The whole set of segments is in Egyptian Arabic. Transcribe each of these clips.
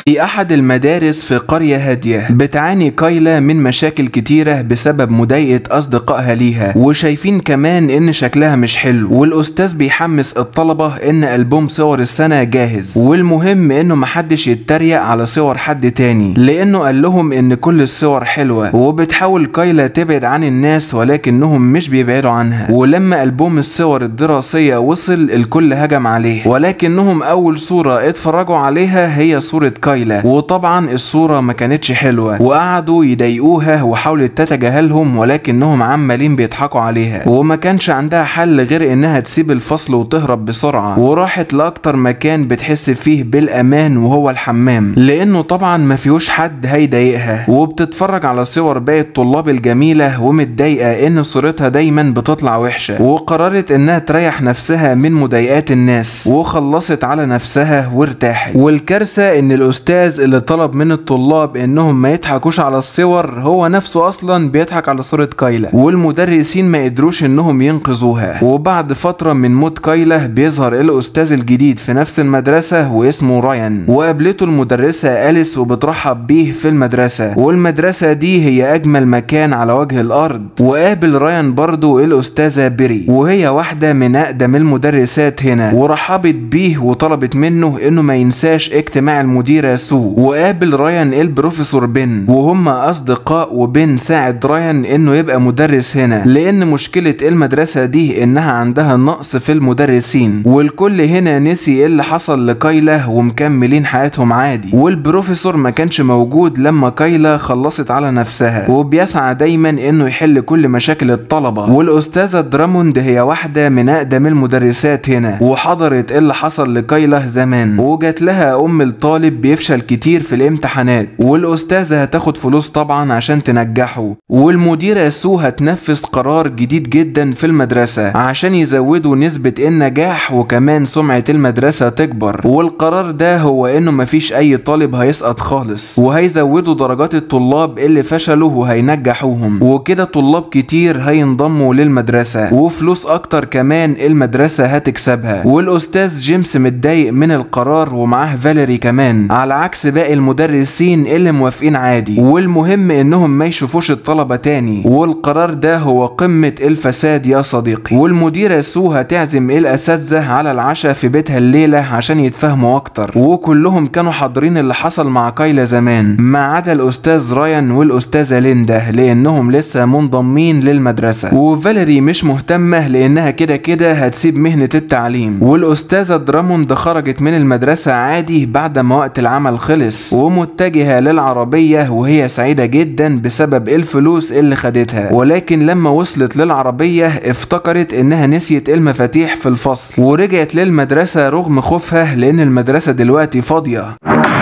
في أحد المدارس في قرية هادية بتعاني كايلا من مشاكل كتيرة بسبب مضايقة أصدقائها ليها وشايفين كمان إن شكلها مش حلو والأستاذ بيحمس الطلبة إن ألبوم صور السنة جاهز والمهم إنه محدش يتريق على صور حد تاني لأنه قال لهم إن كل الصور حلوة وبتحاول كايلا تبعد عن الناس ولكنهم مش بيبعدوا عنها ولما ألبوم الصور الدراسية وصل الكل هجم عليه ولكنهم أول صورة اتفرجوا عليها هي صورة كايلا وطبعا الصورة ما كانتش حلوة وقعدوا يضايقوها وحاولت تتجاهلهم ولكنهم عمالين بيضحكوا عليها وما كانش عندها حل غير انها تسيب الفصل وتهرب بسرعة وراحت لأكتر مكان بتحس فيه بالأمان وهو الحمام لأنه طبعا ما فيهوش حد هيضايقها وبتتفرج على صور باقي الطلاب الجميلة ومتضايقة ان صورتها دايما بتطلع وحشة وقررت انها تريح نفسها من مضايقات الناس وخلصت على نفسها وارتاحت والكارثة ان الاستاذ اللي طلب من الطلاب انهم ما يضحكوش على الصور هو نفسه اصلا بيضحك على صورة كايلا والمدرسين ما قدروش انهم ينقذوها وبعد فترة من موت كايلا بيظهر الاستاذ الجديد في نفس المدرسة واسمه رايان وقابلته المدرسة أليس وبترحب بيه في المدرسة والمدرسة دي هي اجمل مكان على وجه الارض وقابل رايان برضو الاستاذة بيري وهي واحدة من اقدم المدرسات هنا ورحبت بيه وطلبت منه انه ما ينساش اجتماع المديرة سو وقابل رايان البروفيسور بن وهم اصدقاء وبن ساعد رايان انه يبقى مدرس هنا لان مشكلة المدرسة دي انها عندها نقص في المدرسين والكل هنا نسي ايه اللي حصل لكايلا ومكملين حياتهم عادي والبروفيسور ما كانش موجود لما كايلا خلصت على نفسها وبيسعى دايما انه يحل كل مشاكل الطلبة والاستاذة دراموند هي واحدة من اقدم المدرسات هنا وحضرت ايه اللي حصل لكايلا زمان وجات لها ام الطالب بيفشل كتير في الامتحانات والاستاذة هتاخد فلوس طبعا عشان تنجحه والمديرة سو هتنفذ قرار جديد جدا في المدرسة عشان يزودوا نسبة النجاح وكمان سمعة المدرسة تكبر والقرار ده هو انه مفيش اي طالب هيسقط خالص وهيزودوا درجات الطلاب اللي فشلوا وهينجحوهم وكده طلاب كتير هينضموا للمدرسة وفلوس اكتر كمان المدرسة هتكسبها والاستاذ جيمس متضايق من القرار ومعاه فاليري كمان على عكس باقي المدرسين اللي موافقين عادي والمهم انهم ما يشوفوش الطلبة تاني والقرار ده هو قمة الفساد يا صديقي والمديرة سو هتعزم الاساتذة على العشاء في بيتها الليلة عشان يتفاهموا اكتر وكلهم كانوا حاضرين اللي حصل مع كايلا زمان ما عدا الاستاذ رايان والاستاذة ليندا لانهم لسه منضمين للمدرسة وفاليري مش مهتمة لانها كده كده هتسيب مهنة التعليم والاستاذة دراموند خرجت من المدرسة عادي بعد ما وقت العمل خلص ومتجهة للعربية وهي سعيدة جدا بسبب الفلوس اللي خدتها ولكن لما وصلت للعربية افتكرت انها نسيت المفاتيح في الفصل ورجعت للمدرسة رغم خوفها لان المدرسة دلوقتي فاضية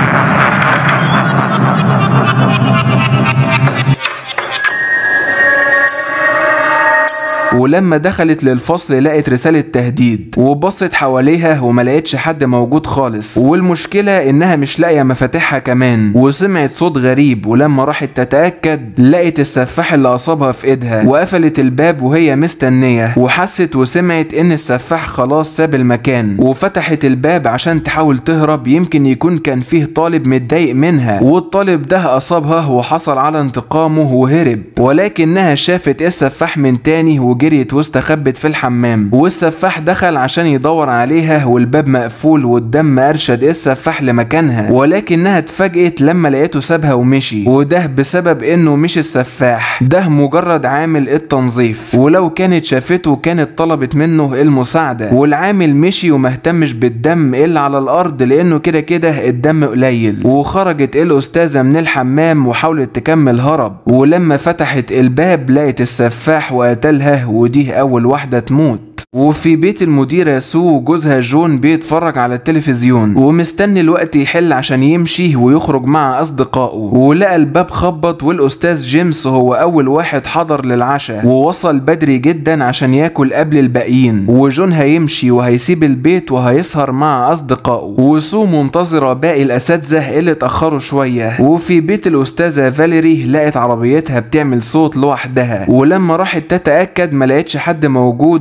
ولما دخلت للفصل لقت رسالة تهديد وبصت حواليها وما لقتش حد موجود خالص والمشكلة انها مش لاقية مفاتيحها كمان وسمعت صوت غريب ولما راحت تتأكد لقت السفاح اللي اصابها في ايدها وقفلت الباب وهي مستنية وحست وسمعت ان السفاح خلاص ساب المكان وفتحت الباب عشان تحاول تهرب يمكن يكون كان فيه طالب متضايق منها والطالب ده اصابها وحصل على انتقامه وهرب ولكنها شافت السفاح من تاني وجريت واستخبت في الحمام والسفاح دخل عشان يدور عليها والباب مقفول والدم ارشد السفاح لمكانها ولكنها اتفاجئت لما لقيته سابها ومشي وده بسبب انه مش السفاح ده مجرد عامل التنظيف ولو كانت شافته كانت طلبت منه المساعدة والعامل مشي ومهتمش بالدم الا على الارض لانه كده كده الدم قليل وخرجت الاستاذة من الحمام وحاولت تكمل هرب ولما فتحت الباب لقت السفاح وقتلها ودي اول واحدة تموت وفي بيت المديرة سو جوزها جون بيتفرج على التلفزيون ومستني الوقت يحل عشان يمشي ويخرج مع أصدقائه ولقى الباب خبط والأستاذ جيمس هو أول واحد حضر للعشاء ووصل بدري جدا عشان ياكل قبل الباقيين وجون هيمشي وهيسيب البيت وهيسهر مع أصدقائه وسو منتظرة باقي الأساتذة اللي اتأخروا شوية وفي بيت الأستاذة فاليري لقت عربيتها بتعمل صوت لوحدها ولما راحت تتأكد ما لقتش حد موجود وما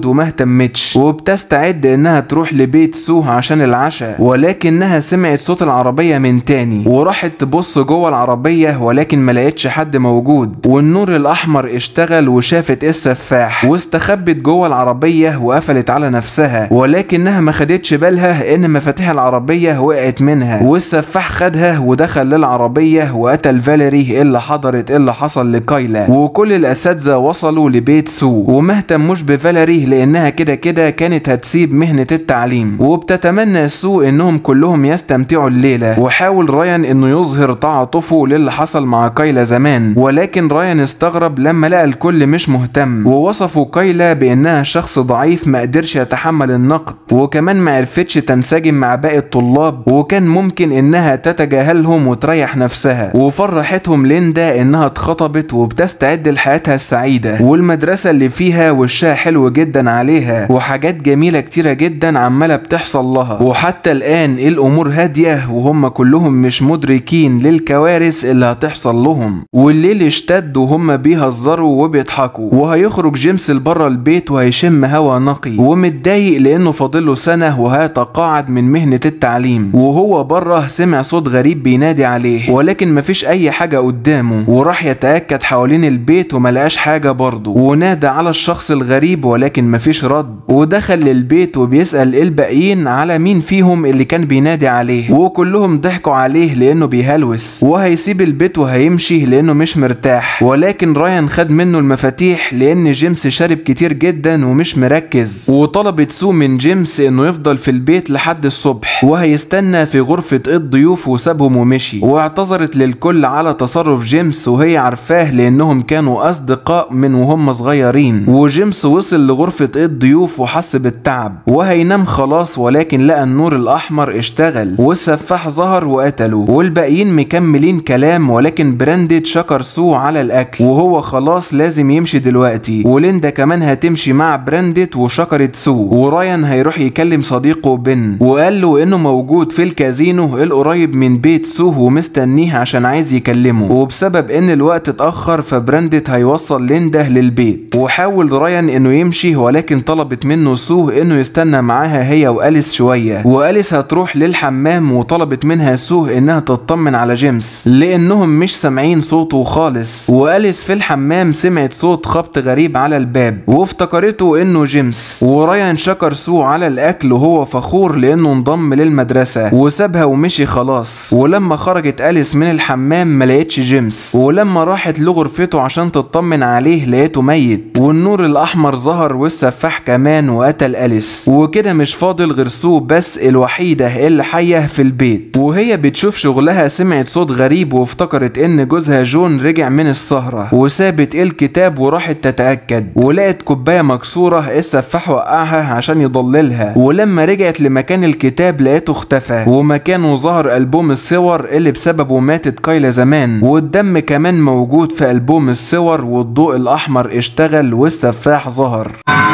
اهتمتش وبتستعد انها تروح لبيت سو عشان العشاء ولكنها سمعت صوت العربية من تاني وراحت تبص جوه العربية ولكن ما لقيتش حد موجود والنور الاحمر اشتغل وشافت السفاح واستخبت جوه العربية وقفلت على نفسها ولكنها ما خدتش بالها ان مفاتيح العربية وقعت منها والسفاح خدها ودخل للعربية وقتل فاليري اللي حضرت اللي حصل لكايلا وكل الاساتذة وصلوا لبيت سو وما اهتموش بفاليري لانها كده كده كانت هتسيب مهنة التعليم وبتتمنى سو انهم كلهم يستمتعوا الليلة وحاول رايان انه يظهر تعاطفه للي حصل مع كايلا زمان ولكن رايان استغرب لما لقى الكل مش مهتم ووصفوا كايلا بانها شخص ضعيف ما قدرش يتحمل النقد وكمان ما عرفتش تنسجم مع باقي الطلاب وكان ممكن انها تتجاهلهم وتريح نفسها وفرحتهم ليندا انها اتخطبت وبتستعد لحياتها السعيدة والمدرسة اللي فيها وشها حلو جدا عليها وحاجات جميلة كتيرة جدا عمالة بتحصل لها وحتى الان الامور هادية وهم كلهم مش مدركين للكوارث اللي هتحصل لهم والليل اشتد وهم بيهزروا وبيضحكوا وهيخرج جيمس لبره البيت وهيشم هوا نقي ومتضايق لانه فاضله سنة وهيتقاعد من مهنة التعليم وهو بره سمع صوت غريب بينادي عليه ولكن مفيش اي حاجة قدامه وراح يتأكد حوالين البيت وملقاش حاجة برضه ونادى على الشخص الغريب ولكن مفيش رد ودخل للبيت وبيسأل الباقيين على مين فيهم اللي كان بينادي عليه وكلهم ضحكوا عليه لانه بيهلوس وهيسيب البيت وهيمشي لانه مش مرتاح ولكن رايان خد منه المفاتيح لان جيمس شارب كتير جدا ومش مركز وطلبت سو من جيمس انه يفضل في البيت لحد الصبح وهيستنى في غرفة الضيوف وسابهم ومشي واعتذرت للكل على تصرف جيمس وهي عارفاه لانهم كانوا اصدقاء من وهم صغيرين وجيمس وصل لغرفة الضيوف وحس بالتعب وهينام خلاص ولكن لقى النور الاحمر اشتغل والسفاح ظهر وقتله والباقيين مكملين كلام ولكن براندد شكر سو على الاكل وهو خلاص لازم يمشي دلوقتي وليندا كمان هتمشي مع براندت وشكرت سو ورايان هيروح يكلم صديقه بن وقال له انه موجود في الكازينو القريب من بيت سو ومستنيه عشان عايز يكلمه وبسبب ان الوقت اتاخر فبراندت هيوصل ليندا للبيت وحاول رايان انه يمشي ولكن طلبت منه سو انه يستنى معاها هي واليس شويه واليس هتروح للحمام وطلبت منها سو انها تطمن على جيمس لانهم مش سامعين صوته خالص واليس في الحمام سمعت صوت خبط غريب على الباب وافتكرته انه جيمس ورايان شكر سو على الاكل وهو فخور لانه انضم للمدرسه وسابها ومشي خلاص ولما خرجت اليس من الحمام ما لقيتش جيمس ولما راحت لغرفته عشان تطمن عليه لقيته ميت والنور الاحمر ظهر والسفاح كمان وقتل اليس وكده مش فاضل غير سو بس الوحيده اللي حيه في البيت وهي بتشوف شغلها سمعت صوت غريب وافتكرت ان جوزها جون رجع من السهره وسابت الكتاب وراحت تتاكد ولقت كوبايه مكسوره السفاح وقعها عشان يضللها ولما رجعت لمكان الكتاب لقيته اختفى ومكانه ظهر البوم الصور اللي بسببه ماتت كايلا زمان والدم كمان موجود في البوم الصور والضوء الاحمر اشتغل والسفاح ظهر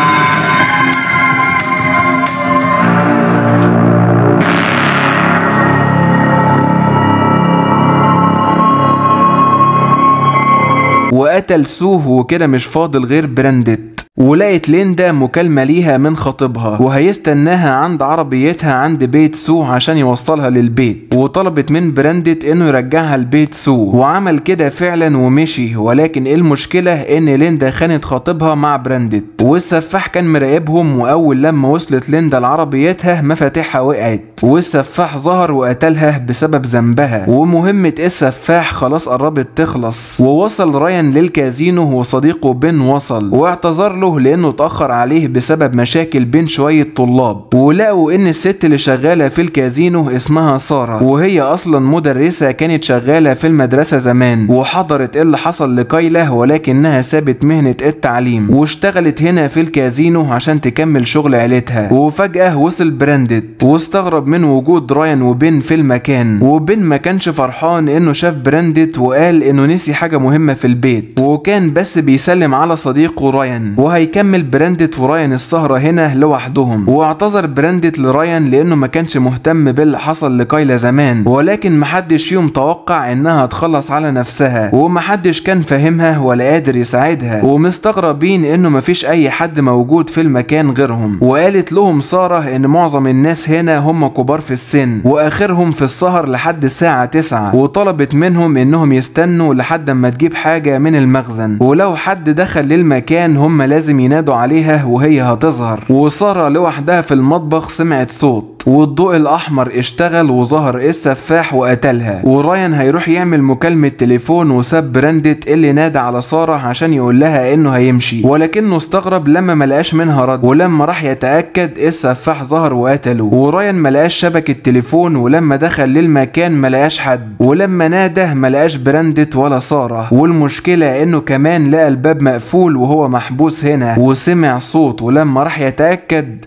وقتل سوه وكده مش فاضل غير براندت ولقت ليندا مكالمة ليها من خطيبها وهيستناها عند عربيتها عند بيت سو عشان يوصلها للبيت وطلبت من براندت انه يرجعها لبيت سو وعمل كده فعلا ومشي ولكن المشكلة ان ليندا خانت خطيبها مع براندت والسفاح كان مراقبهم واول لما وصلت ليندا لعربيتها مفاتيحها وقعت والسفاح ظهر وقتلها بسبب ذنبها ومهمة السفاح خلاص قربت تخلص ووصل رايان للكازينو وصديقه بن وصل واعتذر له لانه اتاخر عليه بسبب مشاكل بين شويه طلاب ولقوا ان الست اللي شغاله في الكازينو اسمها ساره وهي اصلا مدرسه كانت شغاله في المدرسه زمان وحضرت اللي حصل لكايلا ولكنها سابت مهنه التعليم واشتغلت هنا في الكازينو عشان تكمل شغل عيلتها وفجاه وصل براندت واستغرب من وجود رايان وبن في المكان وبن ما كانش فرحان انه شاف براندت وقال انه نسي حاجه مهمه في البيت وكان بس بيسلم على صديقه رايان وهيكمل براندت ورايان السهرة هنا لوحدهم واعتذر براندت لرايان لانه ما كانش مهتم باللي حصل لكايلا زمان ولكن محدش فيهم توقع انها تخلص على نفسها ومحدش كان فاهمها ولا قادر يساعدها ومستغربين انه مفيش اي حد موجود في المكان غيرهم وقالت لهم سارة ان معظم الناس هنا هم كبار في السن واخرهم في السهر لحد الساعة 9 وطلبت منهم انهم يستنوا لحد ما تجيب حاجة من المخزن ولو حد دخل للمكان هم لازم ينادوا عليها وهي هتظهر وسارة لوحدها في المطبخ سمعت صوت والضوء الاحمر اشتغل وظهر السفاح وقتلها ورايان هيروح يعمل مكالمة تليفون وساب براندت اللي نادى على سارة عشان يقول لها انه هيمشي ولكنه استغرب لما ملقاش منها رد ولما راح يتأكد السفاح ظهر وقتله ورايان ملقاش شبكة تليفون ولما دخل للمكان ملقاش حد ولما ناده ملقاش براندت ولا سارة والمشكلة انه كمان لقى الباب مقفول وهو محبوس هنا وسمع صوت ولما راح يتأكد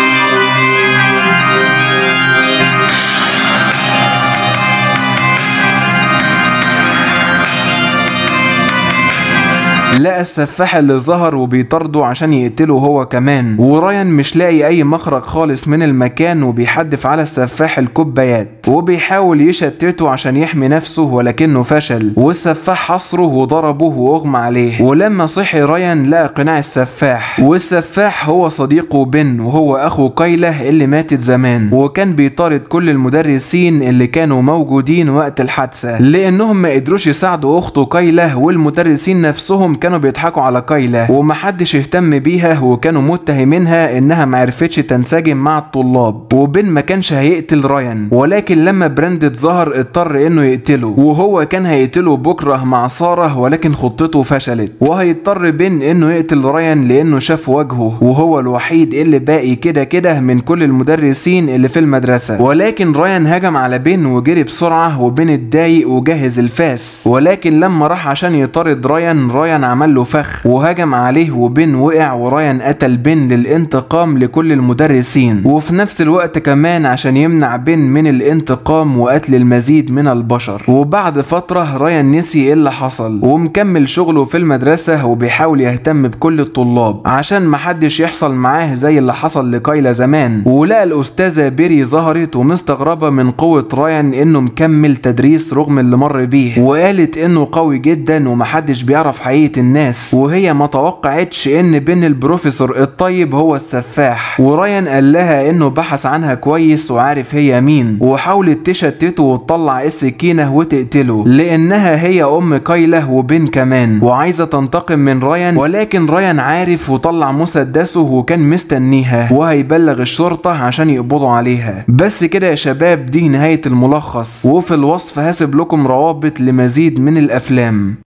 لقى السفاح اللي ظهر وبيطارده عشان يقتله هو كمان ورايان مش لاقي اي مخرج خالص من المكان وبيحدف على السفاح الكوبايات وبيحاول يشتته عشان يحمي نفسه ولكنه فشل والسفاح حصره وضربه واغمى عليه ولما صحي رايان لقى قناع السفاح والسفاح هو صديقه بن وهو اخو كايلا اللي ماتت زمان وكان بيطارد كل المدرسين اللي كانوا موجودين وقت الحادثة لانهم ما قدروش يساعدوا اخته كايلا والمدرسين نفسهم كانوا بيضحكوا على كايلا ومحدش اهتم بيها وكانوا متهمينها انها معرفتش تنسجم مع الطلاب وبن ما كانش هيقتل رايان ولكن لما براندت ظهر اضطر انه يقتله وهو كان هيقتله بكره مع ساره ولكن خطته فشلت وهيضطر بن انه يقتل رايان لانه شاف وجهه وهو الوحيد اللي باقي كده كده من كل المدرسين اللي في المدرسه ولكن رايان هجم على بن وجري بسرعه وبن اتضايق وجهز الفاس ولكن لما راح عشان يطارد رايان رايان عمل له فخ وهجم عليه وبن وقع ورايان قتل بن للانتقام لكل المدرسين وفي نفس الوقت كمان عشان يمنع بن من الانتقام وقتل المزيد من البشر وبعد فترة رايان نسي ايه اللي حصل ومكمل شغله في المدرسة وبيحاول يهتم بكل الطلاب عشان محدش يحصل معاه زي اللي حصل لكايلا زمان ولقى الأستاذة بيري ظهرت ومستغربة من قوة رايان انه مكمل تدريس رغم اللي مر بيه وقالت انه قوي جدا ومحدش بيعرف حقيقة الناس وهي ما توقعتش ان بين البروفيسور الطيب هو السفاح ورايان قال لها انه بحث عنها كويس وعارف هي مين وحاولت تشتته وتطلع السكينة وتقتله لانها هي ام كايلا وبين كمان وعايزة تنتقم من رايان ولكن رايان عارف وطلع مسدسه وكان مستنيها وهيبلغ الشرطة عشان يقبضوا عليها بس كده يا شباب دي نهاية الملخص وفي الوصف هسيب لكم روابط لمزيد من الافلام